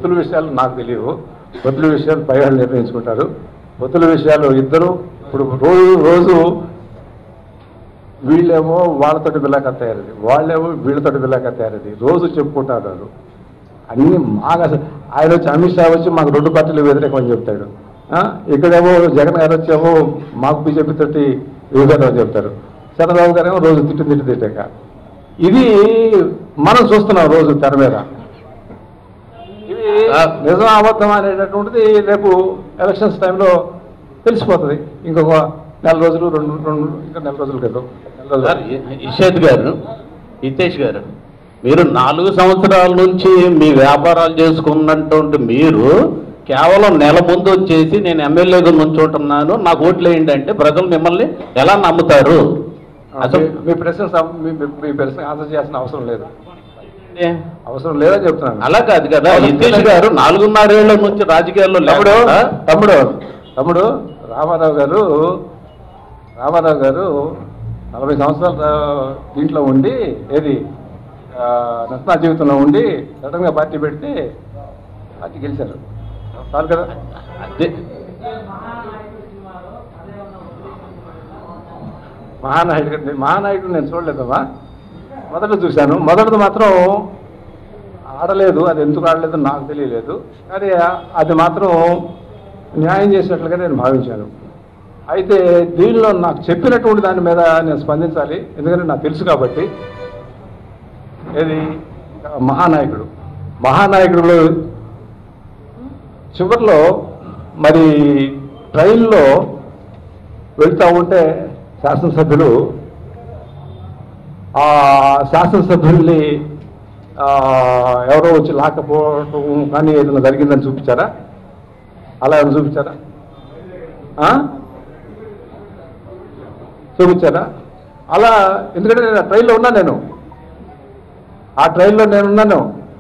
పొత్తుల విషయాలు నాకు తెలియవు పొత్తుల విషయాలు పై వాళ్ళు నిర్ణయించుకుంటారు పొత్తుల విషయాలు ఇద్దరు ఇప్పుడు రోజు రోజు వీళ్ళేమో వాళ్ళతోటి బిల్లాక తయారది వాళ్ళేమో వీళ్ళతోటి బిల్లాక తయారది రోజు చెప్పుకుంటారు వాళ్ళు. అన్ని మాకు అసలు ఆయన వచ్చి అమిత్ షా వచ్చి మాకు రెండు పార్టీలు వ్యతిరేకం అని చెప్తాడు ఆ, ఇక్కడేమో జగన్ గారు వచ్చేమో మాకు బీజేపీ తోటి విభేదం అని చెప్తారు చంద్రబాబు గారేమో రోజు తిట్టు తిట్టు తిట్టాక ఇది మనం చూస్తున్నాం రోజు తెర మీద ఇది నిజం అబద్ధం అనేటటువంటిది రేపు ఎలక్షన్స్ టైంలో తెలిసిపోతుంది ఇంకొక నెల రోజులు రెండు రెండు ఇంకా నెల రోజుల క్రితం నెల రోజులు సార్ ఇషేత్ గారు హితేష్ గారు మీరు నాలుగు సంవత్సరాల నుంచి మీ వ్యాపారాలు చేసుకున్నటువంటి మీరు కేవలం నెల ముందు వచ్చేసి నేను ఎమ్మెల్యేగా నుంచుంటున్నాను నాకు ఓట్లు వేయండి అంటే ప్రజలు మిమ్మల్ని ఎలా నమ్ముతారు అసలు మీ- మీ ప్రశ్న సం- మీ- మీ- మీ ప్రశ్న ఆన్సర్ చేయాల్సిన అవసరం లేదు అవసరం లేదని చెప్తున్నాను అలా కాదు కదా హితేష్ గారు నాలుగున్నరేళ్ల నుంచి రాజకీయాల్లో తమ్ముడు లేకుండా తమ్ముడు తమ్ముడు రామారావు గారు రామారావు గారు నలభై సంవత్సరాల తా- దీంట్లో ఉండి ఏది ఆ, నటనా జీవితంలో ఉండి సడన్గా పార్టీ పెడితే పార్టీ గెలిచారు చాలు కదా అదే మహానాయుడు గారు మహానాయుడు నేను చూడలేదమ్మా మొదట చూశాను మొదటిది మాత్రం ఆడలేదు అది ఎందుకు ఆడలేదు నాకు తెలియలేదు కానీ అది మాత్రం న్యాయం చేసినట్లుగా నేను భావించాను అయితే దీనిలో నాకు చెప్పినటువంటి దాని మీద నేను స్పందించాలి ఎందుకంటే నాకు తెలుసు కాబట్టి ఏది మహానాయకుడు మహానాయకుడు చివరిలో మరి ట్రైన్లో వెళ్తూ ఉంటే శాసనసభ్యులు ఆ శాసనసభ్యుల్ని ఆ, ఎవరో వచ్చి లాక్కపోవటం కానీ ఏదైనా జరిగిందని చూపించారా అలా ఏమైనా చూపించారా ఆ? చూపించారా అలా ఎందుకంటే నేను ఆ ట్రైన్లో ఉన్నా నేను ఆ ట్రైన్లో నేనున్నాను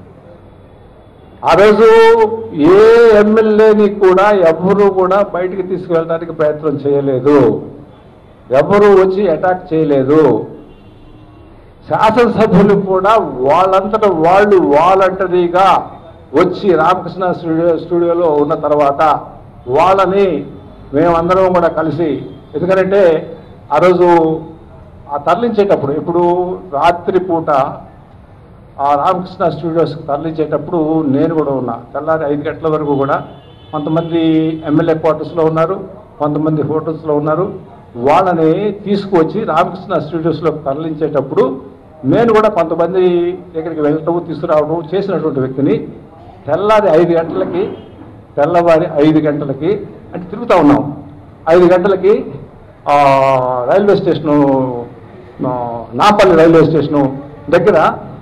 ఆ రోజు ఏ ఎమ్మెల్యేని కూడా ఎవ్వరూ కూడా బయటికి తీసుకువెళ్ళడానికి ప్రయత్నం చేయలేదు ఎవరు వచ్చి అటాక్ చేయలేదు శాసనసభ్యులు కూడా వాళ్ళంతట వాళ్ళు వాలంటరీగా వచ్చి రామకృష్ణ స్టూడియో స్టూడియోలో ఉన్న తర్వాత వాళ్ళని మేమందరం కూడా కలిసి ఎందుకంటే ఆ రోజు ఆ తరలించేటప్పుడు ఇప్పుడు రాత్రిపూట ఆ రామకృష్ణ స్టూడియోస్కి తరలించేటప్పుడు నేను కూడా ఉన్నా తెల్లారి ఐదు గంటల వరకు కూడా కొంతమంది ఎమ్మెల్యే క్వార్టర్స్లో ఉన్నారు కొంతమంది హోటల్స్లో ఉన్నారు వాళ్ళని తీసుకువచ్చి రామకృష్ణ స్టూడియోస్లో తరలించేటప్పుడు నేను కూడా కొంతమంది దగ్గరికి వెళ్ళటం తీసుకురావడం చేసినటువంటి వ్యక్తిని తెల్లారి ఐదు గంటలకి తెల్లవారి ఐదు గంటలకి అంటే తిరుగుతూ ఉన్నాం ఐదు గంటలకి ఆ, రైల్వే స్టేషను ఆ, నాపల్లి రైల్వే స్టేషను దగ్గర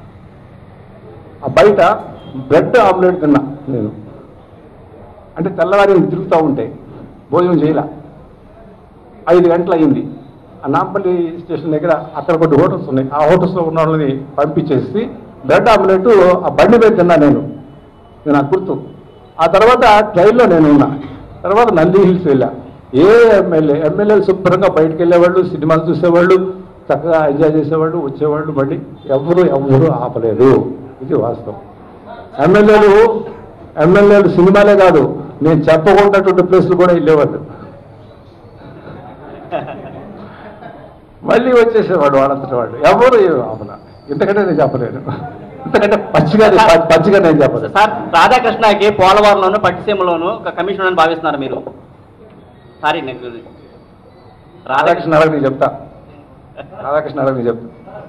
ఆ బయట బ్రెడ్ ఆమ్లెట్ తిన్నా నేను అంటే తెల్లవారి తిరుగుతూ ఉంటే భోజనం చేయలే ఐదు గంటలు అయింది ఆ నాంపల్లి స్టేషన్ దగ్గర అక్కడ కొన్ని హోటల్స్ ఉన్నాయి ఆ హోటల్స్లో ఉన్న వాళ్ళని పంపించేసి బ్రెడ్ ఆమ్లెట్ ఆ బండి మీద తిన్నా నేను నేను నాకు గుర్తు ఆ తర్వాత ట్రైన్లో నేను ఉన్నా తర్వాత నంది హిల్స్ వెళ్ళా ఏ ఎమ్మెల్యే ఎమ్మెల్యేలు శుభ్రంగా బయటకు వెళ్ళేవాళ్ళు సినిమాలు చూసేవాళ్ళు చక్కగా ఎంజాయ్ చేసేవాళ్ళు వచ్చేవాళ్ళు మళ్ళీ ఎవరు ఎవరు ఆపలేదు ఇది వాస్తవం ఎమ్మెల్యేలు ఎమ్మెల్యేలు సినిమాలే కాదు నేను చెప్పకుండాటువంటి ప్లేస్లు కూడా వెళ్ళేవాళ్ళు మళ్ళీ వచ్చేసేవాడు వాళ్ళంతటి వాడు ఎవరు ఆపల ఇంతకంటే నేను చెప్పలేను ఇంతకంటే పచ్చిగా పచ్చిగా నేను చెప్పలేదు సార్ రాధాకృష్ణకి పోలవరంలోను పట్టిసీమలోను ఒక కమిషన్ అని భావిస్తున్నారు మీరు సారీ నాకు రాధాకృష్ణ రాధాకృష్ణ అడగ నేను చెప్తా రాధాకృష్ణ అడగ నేను చెప్తా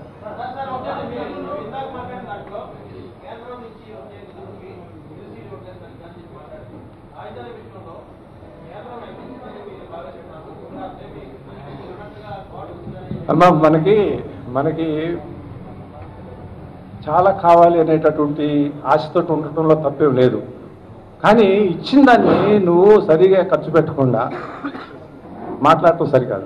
అమ్మ మనకి మనకి చాలా కావాలి అనేటటువంటి ఆశతో ఉండటంలో తప్పేం లేదు కానీ ఇచ్చిన దాన్ని నువ్వు సరిగా ఖర్చు పెట్టకుండా మాట్లాడటం సరికాదు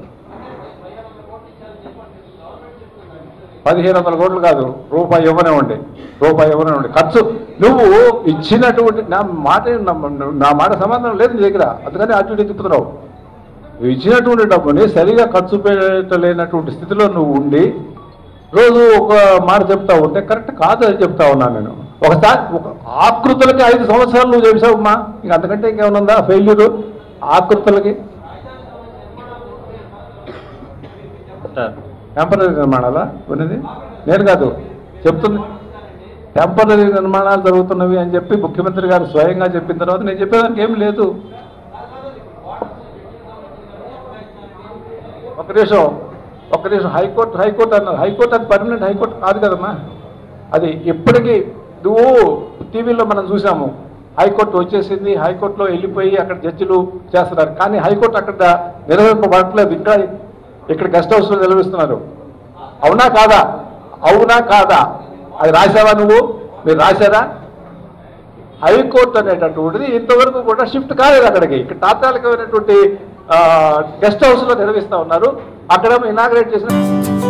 పదిహేను వందల కోట్లు కాదు రూపాయి ఇవ్వనివ్వండి రూపాయి ఇవ్వనివ్వండి ఖర్చు నువ్వు ఇచ్చినటువంటి నా మాట నా- నా మాట సంబంధం లేదు నీ దగ్గర అందుకని అటు ఇటు తిప్పుతున్నావు నువ్వు ఇచ్చినటువంటి డబ్బుని సరిగా ఖర్చు పెట్టలేనటువంటి స్థితిలో నువ్వు ఉండి రోజు ఒక మాట చెప్తా ఉంటే కరెక్ట్ కాదు అని చెప్తా ఉన్నాను నేను ఒకసారి ఒక ఆకృతులకి ఐదు సంవత్సరాలు నువ్వు చేసావమ్మా ఇంక అంతకంటే ఇంకేమైనా ఉందా ఫెయిల్యూర్ ఆకృతులకి సార్ టెంపరీ నిర్మాణాలా ఉన్నది నేను కాదు చెప్తుంది టెంపరీ నిర్మాణాలు జరుగుతున్నవి అని చెప్పి ముఖ్యమంత్రి గారు స్వయంగా చెప్పిన తర్వాత నేను చెప్పేదానికి ఏం లేదు ఒక నిమిషం ఒక నిమిషం హైకోర్టు హైకోర్టు అన్నారు హైకోర్టు అది పర్మనెంట్ హైకోర్టు కాదు కదమ్మా అది ఇప్పటికీ నువ్వు టీవీలో మనం చూసాము హైకోర్టు వచ్చేసింది హైకోర్టులో వెళ్ళిపోయి అక్కడ జడ్జిలు చేస్తున్నారు కానీ హైకోర్టు అక్కడ నిర్వహింపబడట్లేదు ఇంకా ఇక్కడ గెస్ట్ హౌస్లో నిర్వహిస్తున్నారు అవునా కాదా అవునా కాదా అది రాసావా నువ్వు మీరు రాశారా హైకోర్టు అనేటటువంటిది ఇంతవరకు కూడా షిఫ్ట్ కాలేదు అక్కడికి ఇక్కడ తాత్కాలికమైనటువంటి గెస్ట్ హౌస్లో నిర్వహిస్తా ఉన్నారు అక్కడ ఇనాగ్రేట్ చేసిన